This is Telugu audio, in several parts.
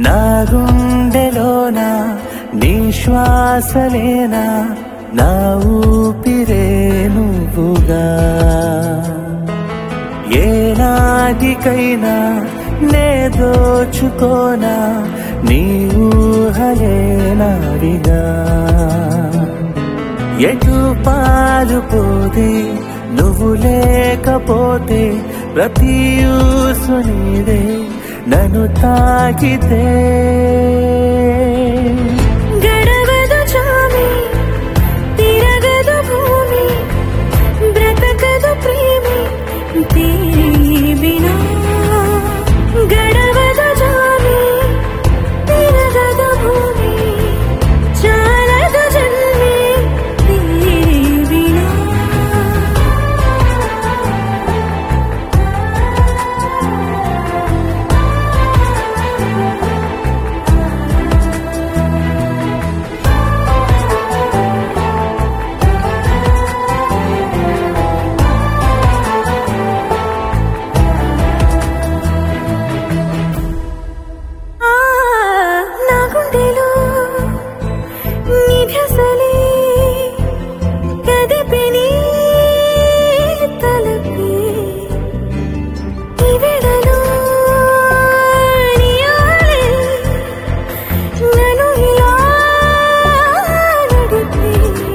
నా గుండెలోన నీ శ్వాసలేనా నా ఊపిరే నువ్వుగా ఏనాటికైనా నే దోచుకోనా నీ ఊహలే నాడిగా ఎటు పాలు పోతే నువ్వు లేకపోతే ప్రతి ఊసు నీదే నన్ను తాకితే గడవదు చామి తిరగదు భూమి బ్రతకదు ప్రేమి తేరీ బినా గడవదు చామి తిరగదు భూమి చాలదు జన్మే తేరీ బినా ఆ నా గుండెలో నిధసలే కదిపిని తలపి ఇవిడలో నియాలే నన్ను ఇలా నడిపి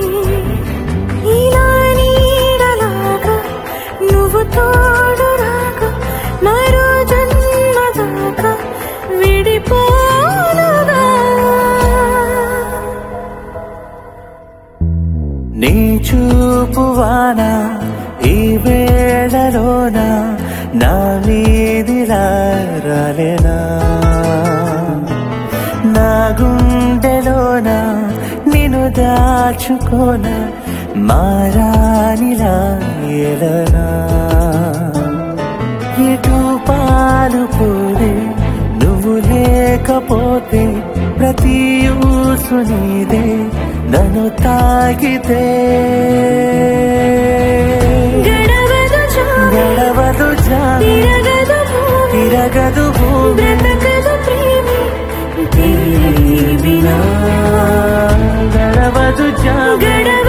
ఇలా నీడలాగా నువ్వు తోడు రాగా మరో జన్మ దాకా విడిపోనుగా నీ చూపువాన ఈ వేళలోన నా మీదిలా రాలేనా నా గుండెలోన నిన్ను దాచుకోన మారానిలా ఎలనా ఎటు పాలు పోదే నువ్వు లేకపోతే ప్రతి ఊసు నీదే నన్ను తాకితే గడవదు చామి గడవదు జామి తిరగదు భూమి తిరగదు భూమి బ్రతకదు ప్రేమి బినా గడవదు జామి గడవ